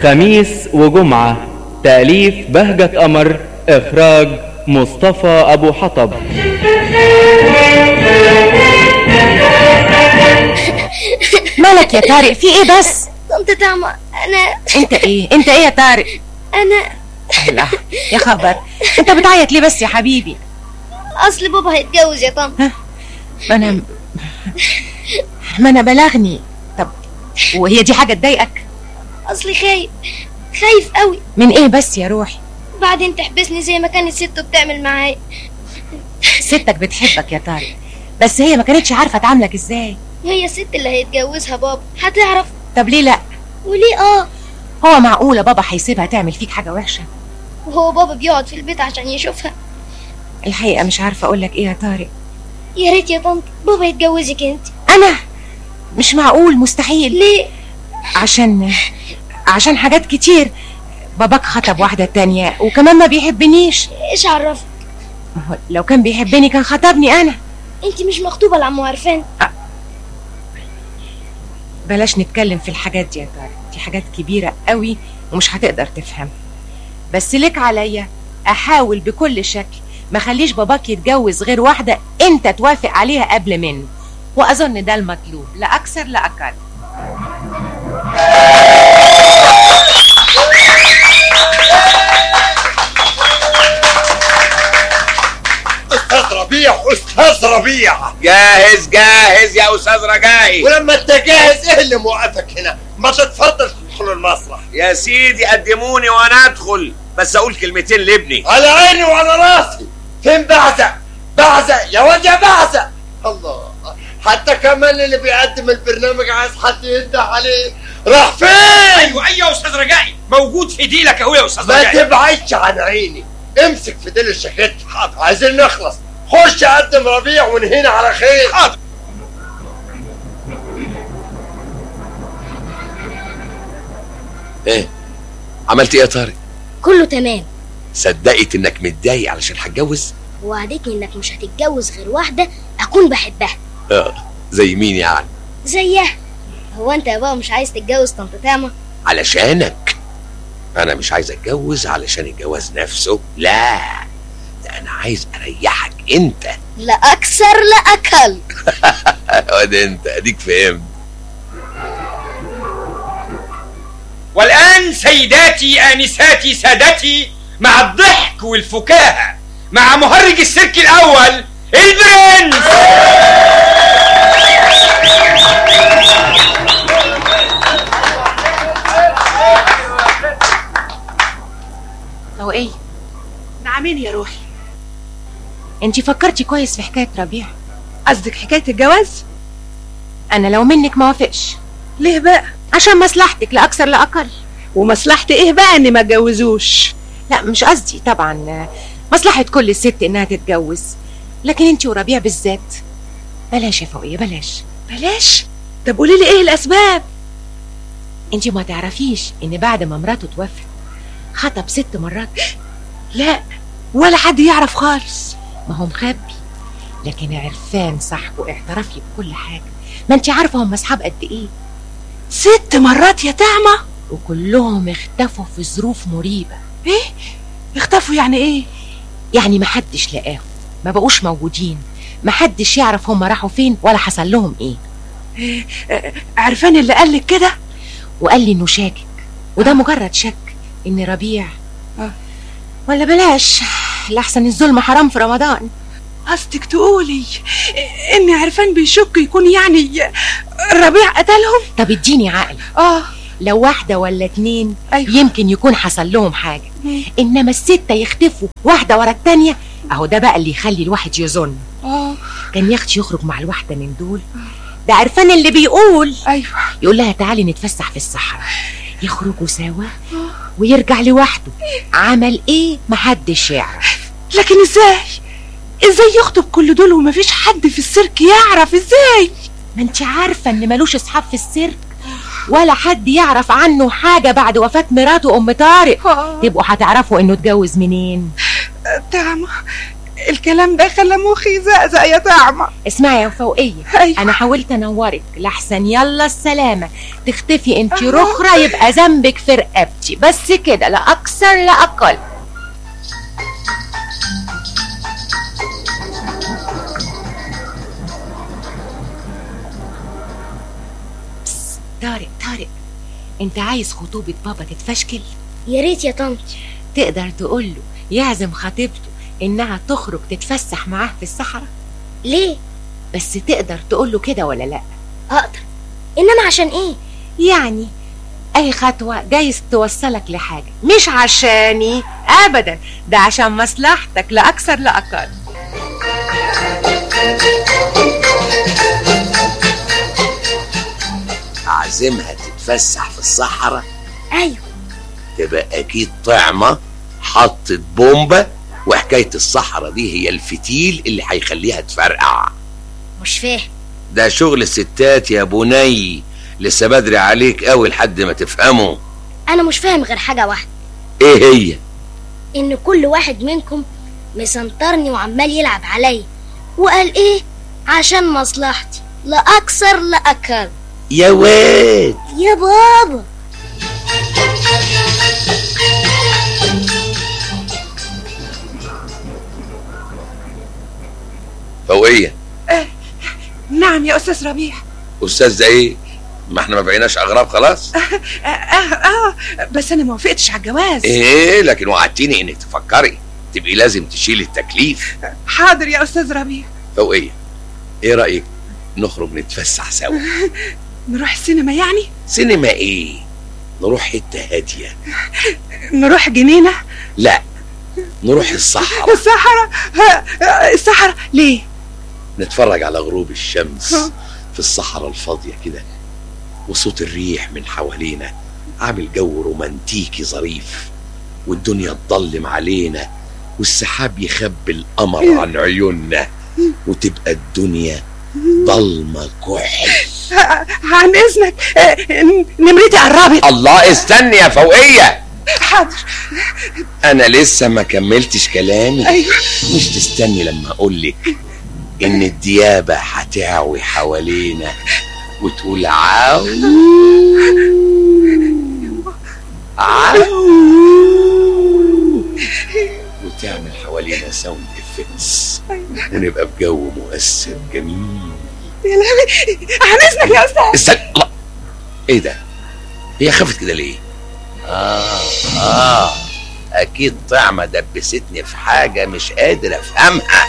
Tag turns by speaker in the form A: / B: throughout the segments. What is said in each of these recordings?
A: خميس وجمعة تأليف بهجة قمر إخراج مصطفى أبو حطب
B: مالك يا طارق في ايه بس
C: طنط تعمى انا
B: انت ايه انت ايه يا طارق
C: انا
B: الله يا خبر انت بتعيط ليه بس يا حبيبي
C: اصل بابا هيتجوز يا طنط
B: ما انا ما انا بلغني طب وهي دي حاجه تضايقك
C: اصلي خايف خايف قوي
B: من ايه بس يا روحي
C: بعدين تحبسني زي ما كانت سته بتعمل معايا
B: ستك بتحبك يا طارق بس هي ما كانتش عارفه تعاملك ازاي
C: وهي الست اللي هيتجوزها بابا هتعرف
B: طب ليه لا
C: وليه اه
B: هو معقوله بابا هيسيبها تعمل فيك حاجه وحشه
C: وهو بابا بيقعد في البيت عشان يشوفها
B: الحقيقه مش عارفه اقول لك ايه يا طارق
C: يا ريت يا طنط بابا يتجوزك انت
B: انا مش معقول مستحيل
C: ليه
B: عشان عشان حاجات كتير باباك خطب واحده تانية وكمان ما بيحبنيش
C: ايش عرفك
B: ما هو لو كان بيحبني كان خطبني انا
C: انت مش مخطوبه لعم عرفان
B: بلاش نتكلم في الحاجات دي يا طارق دي حاجات كبيرة قوي ومش هتقدر تفهم بس لك عليا احاول بكل شكل ما خليش باباك يتجوز غير واحدة انت توافق عليها قبل منه واظن ده المطلوب لا اكثر لا اقل
D: استاذ ربيع استاذ ربيع
E: جاهز جاهز يا استاذ رجائي
D: ولما انت جاهز ايه اللي موقفك هنا ما تتفضل تدخل المسرح
E: يا سيدي قدموني وانا ادخل بس اقول كلمتين لابني
D: على عيني وعلى راسي فين بعزق بعزق يا واد يا بعزق الله حتى كمان اللي بيقدم البرنامج عايز حد ينده عليه راح فين
E: ايوه ايوه يا استاذ رجائي موجود في ديلك اهو يا استاذ
D: ما
E: رجائي
D: تبعدش عن عيني امسك في ديل الشكيت حاضر عايزين نخلص خش قدم ربيع ونهينا على خير
E: حاضر ايه عملت ايه يا طارق
C: كله تمام
E: صدقت انك متضايق علشان هتجوز
C: وعدتني انك مش هتتجوز غير واحده اكون بحبها
E: اه زي مين يعني
C: زيها هو انت يا بابا مش عايز تتجوز طنط تامه
E: علشانك انا مش عايز اتجوز علشان الجواز نفسه لا ده انا عايز اريحك انت
C: لا اكثر لا اقل
E: وده انت اديك فهمت
F: والآن سيداتي آنساتي سادتي مع الضحك والفكاهة مع مهرج السيرك الأول البرنس
B: هو ايه
G: نعمين يا روحي
B: انت فكرتي كويس في حكاية ربيع
G: قصدك حكاية الجواز
B: انا لو منك ما وافقش
G: ليه بقى
B: عشان مصلحتك لا اكثر لا اقل
G: ومصلحتي ايه بقى اني ما اتجوزوش
B: لا مش قصدي طبعا مصلحة كل ست انها تتجوز لكن انت وربيع بالذات بلاش يا فوقية بلاش
G: بلاش طب قولي لي ايه الاسباب
B: انت ما تعرفيش ان بعد ما مراته توفت خطب ست مرات
G: لا ولا حد يعرف خالص
B: ما هو مخبي لكن عرفان صاحبه اعترف لي بكل حاجة ما انت عارفة هم اصحاب قد ايه
G: ست مرات يا تعمى
B: وكلهم اختفوا في ظروف مريبة
G: ايه اختفوا يعني ايه
B: يعني ما حدش لقاهم ما بقوش موجودين ما حدش يعرف هم راحوا فين ولا حصل لهم ايه
G: إيه، آه، عرفان اللي قال لك كده
B: وقال لي انه شاكك وده مجرد شك ان ربيع
G: آه.
B: ولا بلاش لحسن الظلم حرام في رمضان
G: قصدك تقولي ان عرفان بيشك يكون يعني ربيع قتلهم
B: طب اديني عقل
G: اه
B: لو واحدة ولا اتنين
G: أيوة.
B: يمكن يكون حصل لهم حاجة
G: مم.
B: انما الستة يختفوا واحدة ورا التانية اهو ده بقى اللي يخلي الواحد يظن
G: اه
B: كان يختي يخرج مع الواحدة من دول ده عرفان اللي بيقول
G: ايوه
B: يقول لها تعالي نتفسح في الصحراء يخرجوا سوا ويرجع لوحده عمل ايه محدش يعرف
G: لكن ازاي ازاي يخطب كل دول ومفيش حد في السيرك يعرف ازاي
B: ما انت عارفة ان ملوش اصحاب في السيرك ولا حد يعرف عنه حاجة بعد وفاة مراته ام طارق
G: آه.
B: تبقوا هتعرفوا انه اتجوز منين
G: تعمى الكلام ده خلى مخي زقزق يا طعمة
B: اسمعي يا فوقيه
G: أيوة.
B: انا حاولت انورك لحسن يلا السلامه تختفي انت
G: أها.
B: رخرة يبقى ذنبك في رقبتي بس كده لا اكثر لا اقل بس، طارق طارق انت عايز خطوبة بابا تتفشكل
C: يا ريت يا طنط
B: تقدر تقوله يعزم خطيبته انها تخرج تتفسح معاه في الصحراء
C: ليه
B: بس تقدر تقوله كده ولا لا
C: اقدر انما عشان ايه
B: يعني اي خطوة جايز توصلك لحاجة مش عشاني ابدا ده عشان مصلحتك لا اكثر لا اقل
E: اعزمها تتفسح في الصحراء
C: ايوه
E: تبقى اكيد طعمه حطت بومبه وحكايه الصحراء دي هي الفتيل اللي هيخليها تفرقع
C: مش فاهم
E: ده شغل الستات يا بني لسه بدري عليك قوي لحد ما تفهمه
C: انا مش فاهم غير حاجه واحده
E: ايه هي
C: ان كل واحد منكم مسنطرني وعمال يلعب عليا وقال ايه عشان مصلحتي لا اكثر لا اقل
E: يا واد
C: يا بابا
E: فوقيه
G: نعم يا أستاذ ربيع
E: استاذ ده ايه ما احنا ما بقيناش اغراب خلاص
G: آه, آه, آه بس أنا ما وافقتش على الجواز
E: ايه لكن وعدتيني انك تفكري تبقي لازم تشيلي التكليف
G: حاضر يا أستاذ ربيع
E: فوقيه ايه رايك نخرج نتفسح سوا
G: نروح السينما يعني
E: سينما ايه نروح حته هاديه
G: نروح جنينة
E: لا نروح الصحراء
G: الصحراء آه، آه، الصحراء ليه
E: نتفرج على غروب الشمس في الصحراء الفاضية كده وصوت الريح من حوالينا عامل جو رومانتيكي ظريف والدنيا تضلم علينا والسحاب يخبي القمر عن عيوننا وتبقى الدنيا ضلمة كحل
G: آه، عن إذنك آه، ن- نمرتي قربت
E: الله استني يا فوقية
G: حاضر
E: أنا لسه ما كملتش كلامي
G: أيوه
E: مش تستني لما أقولك إن الديابة هتعوي حوالينا وتقول عاو عاو وتعمل حوالينا ساوند افكتس ونبقى في جو مؤثر جميل
G: يا لهوي عن إذنك يا أستاذ
E: استنى الله ايه ده؟ هي خافت كده ليه؟ اه اه اكيد طعمة دبستني في حاجة مش قادر افهمها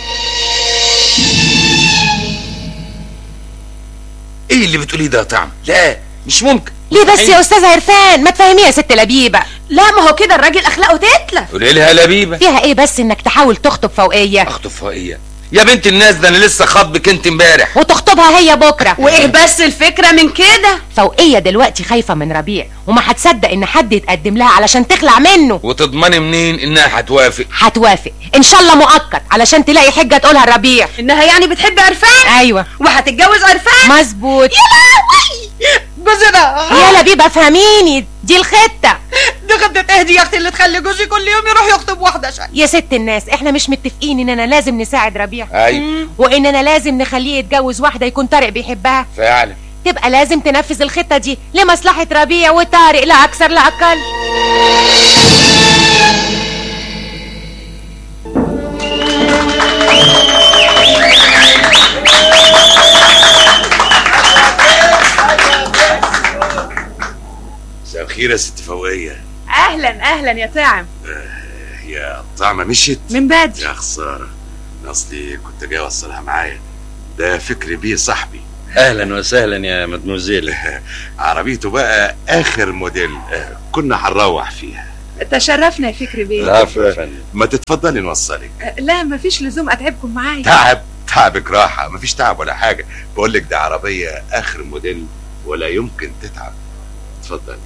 E: ايه اللي بتقوليه ده يا طعم؟ لا مش ممكن
B: ليه بس يا استاذ عرفان ما تفهميه يا ست لبيبه
H: لا ما هو كده الراجل اخلاقه تتلف
I: قولي لها لبيبه
B: فيها ايه بس انك تحاول تخطب فوقيه
I: اخطب فوقيه يا بنت الناس ده انا لسه خاطبك انت امبارح
B: وتخطبها هي بكره
H: وايه بس الفكره من كده
B: فوقيه دلوقتي خايفه من ربيع وما هتصدق ان حد يتقدم لها علشان تخلع منه
I: وتضمني منين انها هتوافق
B: هتوافق ان شاء الله مؤقت علشان تلاقي حجه تقولها لربيع
H: انها يعني بتحب عرفان
B: ايوه
H: وهتتجوز عرفان
B: مظبوط
H: جوزي ده
B: يا لبيبه فهميني دي الخطه
H: دي خدت اهدي يا اختي اللي تخلي جوزي كل يوم يروح يخطب واحده شاي
B: يا ست الناس احنا مش متفقين اننا لازم نساعد ربيع
I: ايوه
B: واننا لازم نخليه يتجوز واحده يكون طارق بيحبها
I: فعلا
B: تبقى لازم تنفذ الخطه دي لمصلحه ربيع وطارق لا اكثر لا اقل
J: مساء الخير يا ست فوقية
G: اهلا اهلا يا طعم
J: هي الطعمة مشيت
G: من بدري
J: يا خسارة أنا أصلي كنت جاي أوصلها معايا ده فكري بيه صاحبي
K: اهلا وسهلا يا مدموزيل
J: عربيته بقى آخر موديل آه، كنا هنروح فيها
G: تشرفنا يا فكري بيه
K: العفو يا فندم
J: ما تتفضلي نوصلك
G: آه، لا مفيش لزوم اتعبكم معايا
J: تعب تعبك راحة مفيش تعب ولا حاجة بقول لك ده عربية آخر موديل ولا يمكن تتعب اتفضل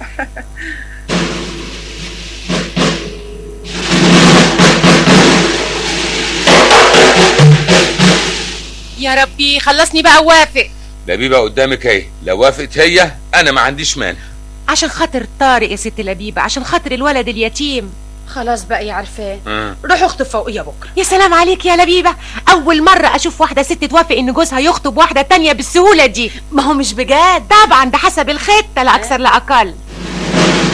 B: يا ربي خلصني بقى وافق
I: لبيبه قدامك اهي لو وافقت هي انا ما عنديش مانع
B: عشان خاطر طارق يا ست لبيبه عشان خاطر الولد اليتيم
H: خلاص بقى يا عرفان
I: آه.
H: روحوا اخطب فوقيا بكره
B: يا سلام عليك يا لبيبة أول مرة أشوف واحدة ست توافق إن جوزها يخطب واحدة تانية بالسهولة دي
H: ما هو مش بجد
B: طبعا ده حسب الخطة لا أكثر لا أقل